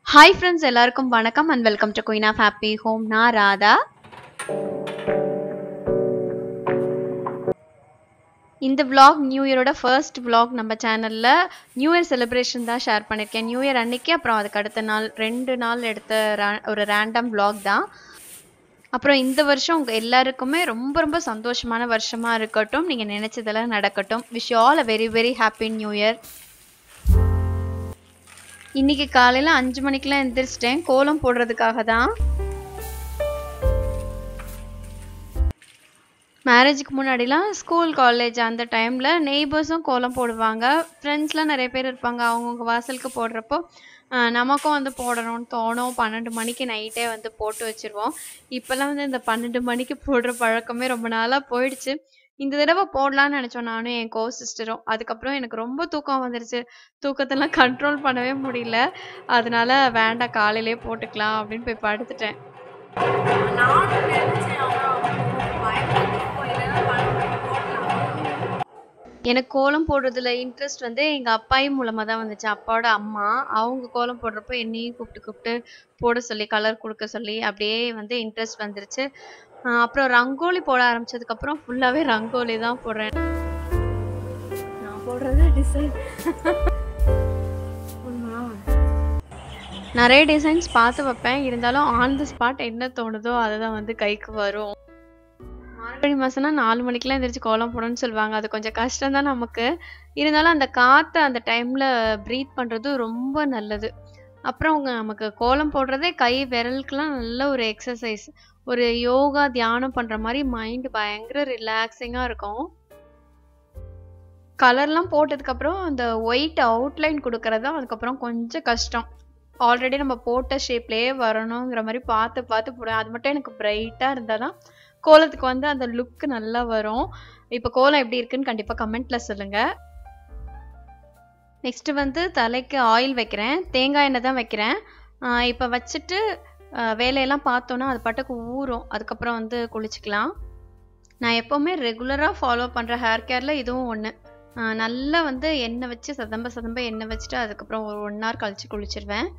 Hi friends எல்லாருக்கும் வணக்கம் and welcome to queen of happy home நான் ராதா இந்த vlog நியூ இயரோட ஃபர்ஸ்ட் vlog நம்ம சேனலில் நியூ இயர் செலிப்ரேஷன் தான் ஷேர் பண்ணியிருக்கேன் நியூ இயர் அன்னைக்கு அப்புறம் அதுக்கு அடுத்த நாள் ரெண்டு நாள் எடுத்த ra- ஒரு ரேண்டம் vlog தான் அப்புறம் இந்த வருஷம் உங்க எல்லாருக்குமே ரொம்ப ரொம்ப சந்தோஷமான வருஷமா இருக்கட்டும் நீங்க நினைச்சதெல்லாம் நடக்கட்டும் wish all a very very happy new year இன்னைக்கு காலையில அஞ்சு மணிக்கெல்லாம் எந்திரிச்சிட்டேன் கோலம் போடுறதுக்காக தான் மேரேஜுக்கு முன்னாடிலாம் ஸ்கூல் காலேஜ் அந்த டைமில் நெய்பர்ஸும் கோலம் போடுவாங்க ஃப்ரெண்ட்ஸ்லாம் நிறைய பேர் இருப்பாங்க அவங்கவுங்க வாசலுக்கு போடுறப்போ ஆஹ் நமக்கும் வந்து போடணும்னு தோணும் பன்னெண்டு மணிக்கு நைட்டே வந்து போட்டு வச்சிருவோம் இப்போல்லாம் வந்து இந்த பன்னெண்டு மணிக்கு போடுற பழக்கமே ரொம்ப நாளாக போயிடுச்சு இந்த தடவை போடலாம்னு நினச்சோம் நானும் என் கோ சிஸ்டரும் அதுக்கப்புறம் எனக்கு ரொம்ப தூக்கம் வந்துருச்சு தூக்கத்தெல்லாம் கண்ட்ரோல் பண்ணவே முடியல அதனால வேண்டாம் காலையிலே போட்டுக்கலாம் அப்படின்னு போய் படுத்துட்டேன் நானும் நினைச்சேன் ஆனா பயப்பட்டு போயிடலாம் போடலாம் எனக்கு கோலம் போடுறதுல இன்ட்ரெஸ்ட் வந்து எங்க அப்பாயி மூலமா தான் வந்துச்சு அப்பாவோட அம்மா அவங்க கோலம் போடுறப்போ என்னையும் கூப்பிட்டு கூப்பிட்டு போட சொல்லி கலர் கொடுக்க சொல்லி அப்படியே வந்து இன்ட்ரெஸ்ட் வந்துருச்சு ஆஹ் அப்புறம் ரங்கோலி போட ஆரம்பிச்சதுக்கு அப்புறம் ஃபுல்லாவே ரங்கோலி தான் போடுறேன் நான் போடுறது டிசைன் நிறைய டிசைன்ஸ் பார்த்து வைப்பேன் இருந்தாலும் ஆன் தி ஸ்பாட் என்ன தோணுதோ அதுதான் வந்து கைக்கு வரும் மார்கழி மாசம்னா நாலு மணிக்கெல்லாம் எந்திரிச்சு கோலம் போடணும்னு சொல்லுவாங்க அது கொஞ்சம் கஷ்டம் தான் நமக்கு இருந்தாலும் அந்த காற்றை அந்த டைம்ல ப்ரீத் பண்றது ரொம்ப நல்லது அப்புறம் உங்க நமக்கு கோலம் போடுறதே கை விரலுக்கெல்லாம் நல்ல ஒரு எக்ஸசைஸ் ஒரு யோகா தியானம் பண்ற மாதிரி மைண்ட் பயங்கர ரிலாக்ஸிங்கா இருக்கும் கலர்லாம் போட்டதுக்கு அப்புறம் அந்த ஒயிட் அவுட்லைன் கொடுக்கறது தான் அதுக்கப்புறம் கொஞ்சம் கஷ்டம் ஆல்ரெடி நம்ம போட்ட ஷேப்லயே வரணுங்கிற மாதிரி பார்த்து பார்த்து போடுவேன் அது மட்டும் எனக்கு பிரைட்டாக இருந்தால் தான் கோலத்துக்கு வந்து அந்த லுக் நல்லா வரும் இப்போ கோலம் எப்படி இருக்குன்னு கண்டிப்பாக கமெண்ட்ல சொல்லுங்க நெக்ஸ்ட் வந்து தலைக்கு ஆயில் வைக்கிறேன் தேங்காய் எண்ணெய் தான் வைக்கிறேன் இப்போ வச்சுட்டு ஆஹ் வேலையெல்லாம் பார்த்தோன்னா அது பாட்டுக்கு ஊறும் அதுக்கப்புறம் வந்து குளிச்சுக்கலாம் நான் எப்போவுமே ரெகுலராக ஃபாலோ பண்ணுற ஹேர் கேரில் இதுவும் ஒன்று நல்லா வந்து எண்ணெய் வச்சு சதம்ப சதம்ப எண்ணெய் வச்சுட்டு அதுக்கப்புறம் ஒரு ஒன் ஹவர் கழிச்சு குளிச்சிருவேன்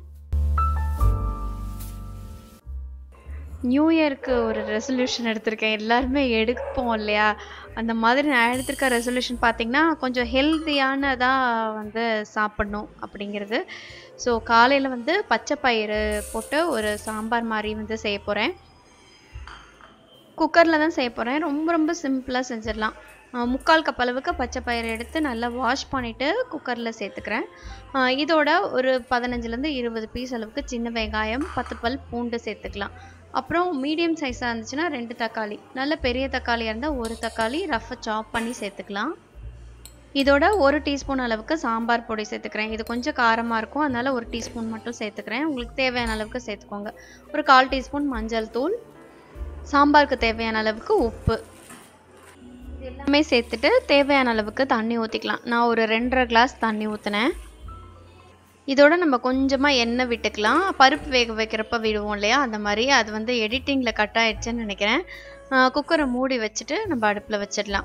நியூ இயருக்கு ஒரு ரெசல்யூஷன் எடுத்திருக்கேன் எல்லாருமே எடுப்போம் இல்லையா அந்த மாதிரி நான் எடுத்திருக்க ரெசல்யூஷன் பார்த்தீங்கன்னா கொஞ்சம் ஹெல்த்தியானதாக வந்து சாப்பிடணும் அப்படிங்கிறது ஸோ காலையில் வந்து பச்சை பயிறு போட்டு ஒரு சாம்பார் மாதிரி வந்து செய்ய போகிறேன் குக்கரில் தான் செய்ய போகிறேன் ரொம்ப ரொம்ப சிம்பிளாக செஞ்சிடலாம் ஆஹ் முக்கால் கப் அளவுக்கு பச்சை பயிறு எடுத்து நல்லா வாஷ் பண்ணிவிட்டு குக்கரில் சேர்த்துக்கிறேன் ஆஹ் இதோட ஒரு பதினஞ்சுலேருந்து இருபது பீஸ் அளவுக்கு சின்ன வெங்காயம் பத்து பல் பூண்டு சேர்த்துக்கலாம் அப்புறம் மீடியம் சைஸாக இருந்துச்சுன்னா ரெண்டு தக்காளி நல்ல பெரிய தக்காளியாக இருந்தால் ஒரு தக்காளி ரஃபாக சாப் பண்ணி சேர்த்துக்கலாம் இதோட ஒரு டீஸ்பூன் அளவுக்கு சாம்பார் பொடி சேர்த்துக்கிறேன் இது கொஞ்சம் காரமாக இருக்கும் அதனால ஒரு டீஸ்பூன் மட்டும் சேர்த்துக்கிறேன் உங்களுக்கு தேவையான அளவுக்கு சேர்த்துக்கோங்க ஒரு கால் டீஸ்பூன் மஞ்சள் தூள் சாம்பாருக்கு தேவையான அளவுக்கு உப்பு இது எல்லாமே சேர்த்துட்டு தேவையான அளவுக்கு தண்ணி ஊற்றிக்கலாம் நான் ஒரு ரெண்டரை கிளாஸ் தண்ணி ஊற்றினேன் இதோட நம்ம கொஞ்சமாக எண்ணெய் விட்டுக்கலாம் பருப்பு வேக வைக்கிறப்ப விடுவோம் இல்லையா அந்த மாதிரி அது வந்து எடிட்டிங்கில் கட் ஆயிடுச்சுன்னு நினைக்கிறேன் குக்கரை மூடி வச்சுட்டு நம்ம அடுப்பில் வச்சிடலாம்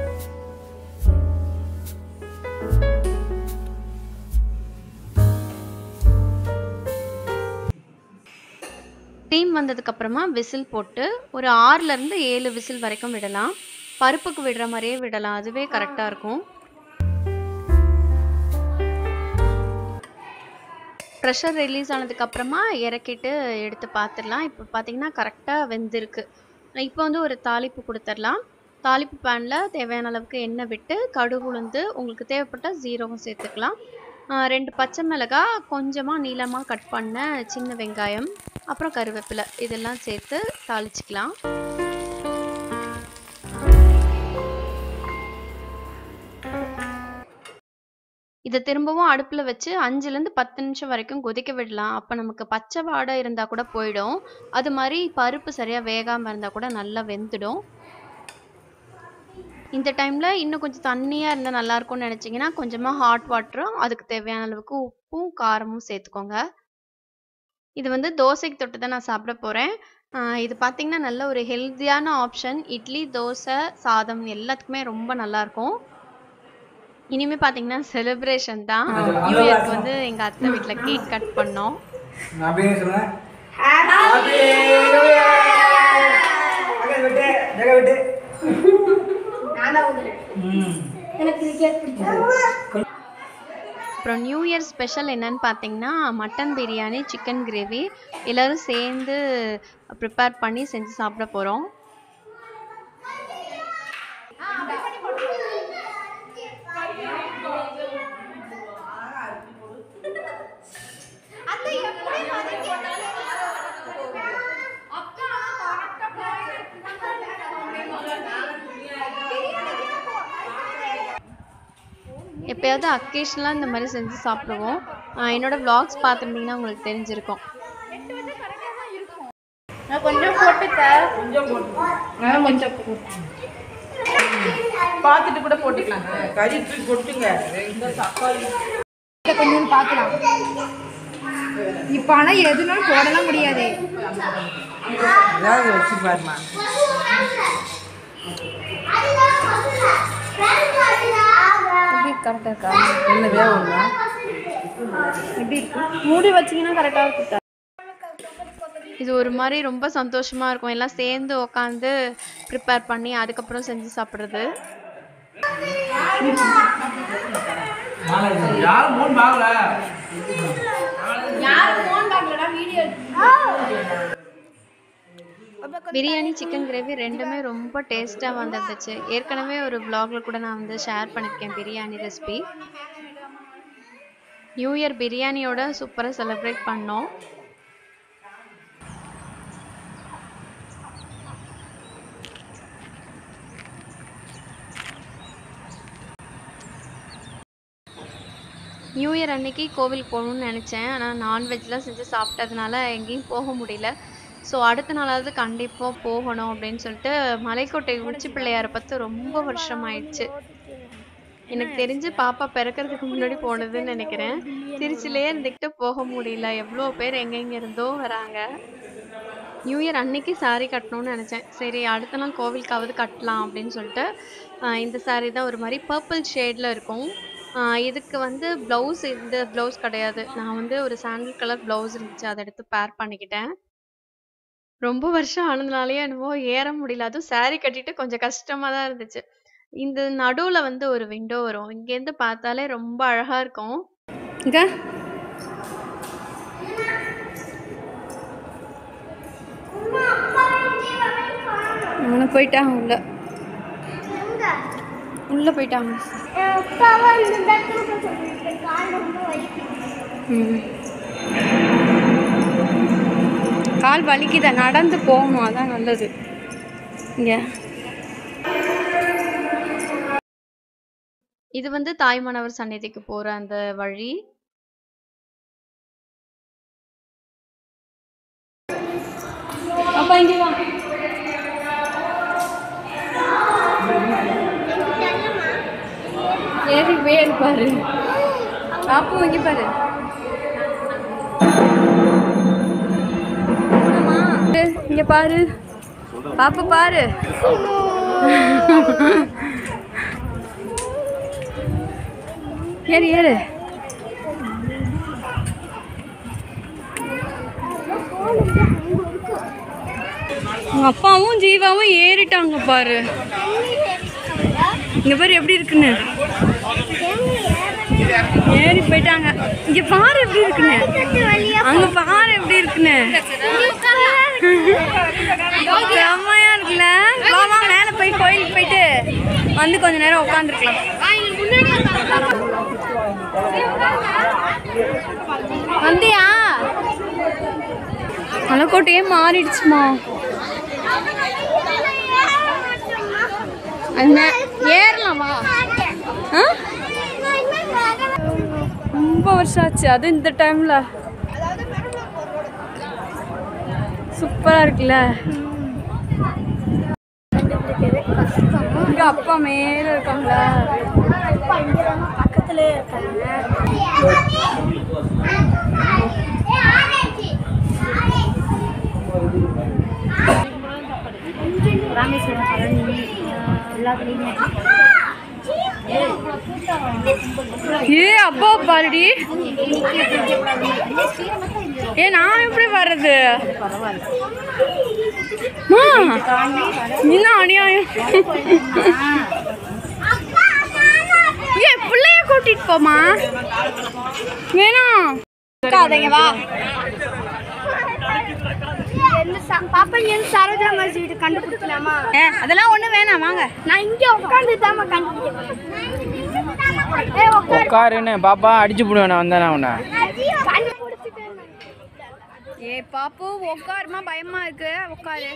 ஸ்டீம் வந்ததுக்கு அப்புறமா விசில் போட்டு ஒரு ஆறுல இருந்து ஏழு விசில் வரைக்கும் விடலாம் பருப்புக்கு விடுற மாதிரியே விடலாம் அதுவே கரெக்டாக இருக்கும் ப்ரெஷர் ரிலீஸ் ஆனதுக்கு அப்புறமா இறக்கிட்டு எடுத்து பார்த்துடலாம் இப்போ பார்த்தீங்கன்னா கரெக்டாக வெந்திருக்கு இப்போ வந்து ஒரு தாளிப்பு கொடுத்துடலாம் தாளிப்பு பேனில் தேவையான அளவுக்கு எண்ணெய் விட்டு கடுகு உளுந்து உங்களுக்கு தேவைப்பட்டால் ஜீரகம் சேர்த்துக்கலாம் ஆஹ் ரெண்டு பச்சை மிளகாய் கொஞ்சமாக நீளமாக கட் பண்ண சின்ன வெங்காயம் அப்புறம் கருவேப்பிலை இதெல்லாம் சேர்த்து தாளிச்சுக்கலாம் இதை திரும்பவும் அடுப்பில் வச்சு அஞ்சுலேருந்து பத்து நிமிஷம் வரைக்கும் கொதிக்க விடலாம் அப்போ நமக்கு பச்சை வாடை இருந்தால் கூட போயிடும் அது மாதிரி பருப்பு சரியாக வேகாமல் இருந்தால் கூட நல்லா வெந்துடும் இந்த டைமில் இன்னும் கொஞ்சம் தண்ணியாக இருந்தால் நல்லா இருக்கும்னு நினச்சிங்கன்னா கொஞ்சமாக ஹாட் வாட்டரும் அதுக்கு தேவையான அளவுக்கு உப்பும் காரமும் சேர்த்துக்கோங்க இது வந்து தோசைக்கு தொட்டு தான் நான் சாப்பிட போகிறேன் இது பார்த்தீங்கன்னா நல்ல ஒரு ஹெல்த்தியான ஆப்ஷன் இட்லி தோசை சாதம் எல்லாத்துக்குமே ரொம்ப நல்லாயிருக்கும் இனிமே பாத்தீங்கன்னா செலிப்ரேஷன் தான் நியூ இயர்க்கு வந்து எங்க அத்தை வீட்ல கேக் கட் பண்ணோம் நான் அப்படியே சொல்லுவேன் ஹாப்பி நியூ இயர் அங்க விட்டு ஜெக விட்டு ம் அப்புறம் நியூ இயர் ஸ்பெஷல் என்னன்னு பார்த்தீங்கன்னா மட்டன் பிரியாணி சிக்கன் கிரேவி எல்லோரும் சேர்ந்து ப்ரிப்பேர் பண்ணி செஞ்சு சாப்பிட போகிறோம் எப்பயாவது அக்கேஷனலாக இந்த மாதிரி செஞ்சு சாப்பிடுவோம் ஆஹ் என்னோட vlogs பார்த்துருந்தீங்கன்னா உங்களுக்கு தெரிஞ்சிருக்கும் நான் கொஞ்சம் போட்டுக்க கொஞ்சம் போட்டு நான் கொஞ்சம் பார்த்துட்டு கூட போட்டுக்கலாங்க கறி தூக்கி கொட்டுங்க இந்த தக்காளி இதை கொஞ்சம் பார்க்கலாம் இப்போ ஆனால் எதுனாலும் போடலாம் முடியாது ஏதாவது வச்சு பாருமா எப்படி கரெக்டாக இருக்கா என்ன வேகுங்களா எப்படி இருக்கு மூடி வச்சீங்கன்னா கரெக்டாக இருக்கும் இது ஒரு மாதிரி ரொம்ப சந்தோஷமா இருக்கும் எல்லாம் சேர்ந்து உட்காந்து ப்ரிப்பேர் பண்ணி அதுக்கப்புறம் செஞ்சு சாப்பிட்றது யாரும் மூணு பாகல பிரியாணி சிக்கன் கிரேவி ரெண்டுமே ரொம்ப டேஸ்ட்டாக வந்துருந்துச்சு ஏற்கனவே ஒரு vlogல கூட நான் வந்து ஷேர் பண்ணியிருக்கேன் பிரியாணி ரெசிபி நியூ இயர் பிரியாணியோட சூப்பராக செலிப்ரேட் பண்ணோம் நியூ இயர் அன்னைக்கு கோவிலுக்கு போகணும்னு நினச்சேன் ஆனால் நான்வெஜ்லாம் செஞ்சு சாப்பிட்டதுனால எங்கேயும் போக முடியல ஸோ அடுத்த நாளாவது கண்டிப்பாக போகணும் அப்படின்னு சொல்லிட்டு மலைக்கோட்டை உச்சி பிள்ளையாரை பார்த்து ரொம்ப வருஷம் ஆயிடுச்சு எனக்கு தெரிஞ்சு பாப்பா பிறக்கறதுக்கு முன்னாடி போனதுன்னு நினைக்கிறேன் திருச்சிலேயே இருந்துக்கிட்டு போக முடியல எவ்வளோ பேர் எங்கெங்க இருந்தோ வராங்க நியூ இயர் அன்னைக்கு saree கட்டணும்னு நினச்சேன் சரி அடுத்த நாள் கோவிலுக்காவது கட்டலாம் அப்படின்னு சொல்லிட்டு ஆஹ் இந்த saree தான் ஒரு மாதிரி பர்பிள் ஷேடில் இருக்கும் ஆஹ் இதுக்கு வந்து ப்ளவுஸ் இந்த ப்ளவுஸ் கிடையாது நான் வந்து ஒரு சாண்டில் கலர் ப்ளவுஸ் இருந்துச்சு அதை எடுத்து பேர் பண்ணிக்கிட்டேன் ரொம்ப வருஷம் ஆனதுனாலயே என்னவோ ஏற முடியல அதுவும் saree கட்டிட்டு கொஞ்சம் கஷ்டமா தான் இருந்துச்சு இந்த நடுவுல வந்து ஒரு விண்டோ வரும் இங்கேருந்து பார்த்தாலே ரொம்ப அழகா இருக்கும் இங்க அவனை போயிட்டாங்க உள்ள உள்ள போயிட்டாங்க ம். கால் வலிக்குதா நடந்து போகணும் அதான் நல்லது இங்க இது வந்து தாய்மானவர் சந்நிதிக்கு போற அந்த வழி அப்பா இங்க வா ஏறி வேறு பாரு பாப்பு இங்க பாரு ஆமா. இங்க பாரு பாப்பு பாரு ஏறு ஏறு உங்க அப்பாவும் ஜீவாவும் ஏறிட்டாங்க பாரு இங்க பாரு எப்படி இருக்குன்னு ஏறி போயிட்டாங்க இங்க பாரு எப்படி இருக்குன்னு அங்க பாரு எப்படி இருக்குன்னு செம்மையா இருக்குல்ல வாமா மேல போய் கோயிலுக்கு போயிட்டு வந்து கொஞ்ச நேரம் உட்காந்துருக்கலாம் வந்தியா மலைக்கோட்டையே மாறிடுச்சுமா அது மே- ஏறலாமா ஆ? ரொம்ப வருஷம் ஆச்சு அது இந்த டைம்ல சூப்பரா இருக்குல்ல இங்க அப்பா மேல இருக்காங்களா பக்கத்துலயே இருக்காங்க ராமேஸ்வரம் பழனி எல்லாத்துலேயுமே ஏ அப்பா பாருடி ஏ நான் எப்படி வர்றது மா, என்ன அநியாயம் ஏ பிள்ளைய கூட்டிட்டு போமா வேணாம் வா பாப்பா என் சரோஜா மஸ்ஜித் கண்டுபிடிக்கலாமா ஏ அதெல்லாம் ஒன்றும் வேணாம் வாங்க நான் இங்க உட்காந்து தாமா கண்டுபிடிக்கிறேன் ஏய் உட்காரு உட்காருன்னு பாப்பா அடிச்சு போடுவேன் வந்தேன் உன்னை கண்டுபிடிச்சிட்டேன் ஏ பாப்பு உட்காருமா பயமா இருக்கு உட்காரு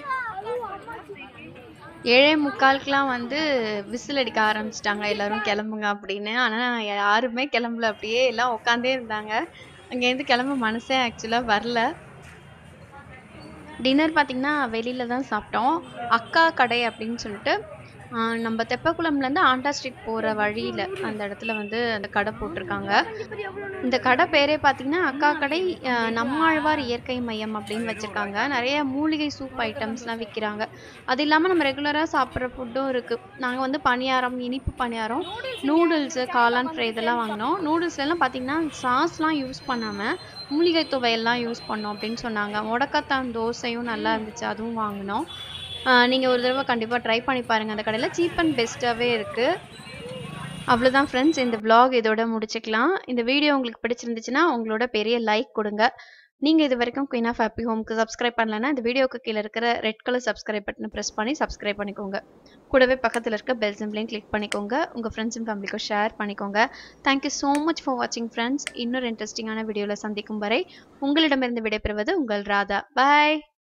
ஏழே முக்காலுக்குலாம் வந்து விசில் அடிக்க ஆரம்பிச்சிட்டாங்க எல்லாரும் கிளம்புங்க அப்படின்னு ஆனால் யாருமே கிளம்பல அப்படியே எல்லாம் உட்காந்தே இருந்தாங்க அங்கேருந்து கிளம்ப மனசே ஆக்சுவலாக வரல டின்னர் பார்த்தீங்கன்னா வெளியில தான் சாப்பிட்டோம் அக்கா கடை அப்படின்னு சொல்லிட்டு ஆஹ் நம்ம தெப்பக்குளம்லேருந்து ஆண்டா ஸ்ட்ரீட் போகிற வழியில் அந்த இடத்துல வந்து அந்த கடை போட்டிருக்காங்க இந்த கடை பேரே பார்த்தீங்கன்னா அக்கா கடை ஆஹ் நம்மாழ்வார் இயற்கை மையம் அப்படின்னு வச்சுருக்காங்க நிறைய மூலிகை சூப் ஐட்டம்ஸ்லாம் விற்கிறாங்க அது இல்லாமல் நம்ம ரெகுலராக சாப்பிட்ற ஃபுட்டும் இருக்குது நாங்கள் வந்து பணியாரம் இனிப்பு பணியாரம் நூடுல்ஸு காளான் ஃப்ரை இதெல்லாம் வாங்கினோம் நூடுல்ஸ்லாம் பார்த்தீங்கன்னா சாஸ்லாம் யூஸ் பண்ணாமல் மூலிகை துவையெல்லாம் யூஸ் பண்ணோம் அப்படின்னு சொன்னாங்க முடக்கத்தான் தோசையும் நல்லா இருந்துச்சு அதுவும் வாங்கினோம் நீங்கள் ஒரு தடவை கண்டிப்பாக ட்ரை பண்ணி பாருங்கள் அந்த கடையில் சீப் அண்ட் பெஸ்ட்டாகவே இருக்குது அவ்வளோதான் ஃப்ரெண்ட்ஸ் இந்த vlog இதோட முடிச்சுக்கலாம் இந்த வீடியோ உங்களுக்கு பிடிச்சிருந்துச்சுன்னா உங்களோட பெரிய லைக் கொடுங்க நீங்கள் இது வரைக்கும் குயின் ஆஃப் ஹாப்பி ஹோம்க்கு சப்ஸ்கிரைப் பண்ணலன்னா இந்த வீடியோக்கு கீழே இருக்கிற ரெட் கலர் சப்ஸ்கிரைப் பட்டனை ப்ரெஸ் பண்ணி சப்ஸ்கிரைப் பண்ணிக்கோங்க கூடவே பக்கத்தில் இருக்க பெல் சிம்லையும் கிளிக் பண்ணிக்கோங்க உங்கள் ஃப்ரெண்ட்ஸ் அண்ட் ஃபேமிலிக்கும் ஷேர் பண்ணிக்கோங்க தேங்க்யூ ஸோ மச் ஃபார் வாட்சிங் ஃப்ரெண்ட்ஸ் இன்னொரு இன்ட்ரெஸ்டிங்கான வீடியோவில் சந்திக்கும் வரை உங்களிடமிருந்து விடைபெறுவது உங்கள் ராதா பாய்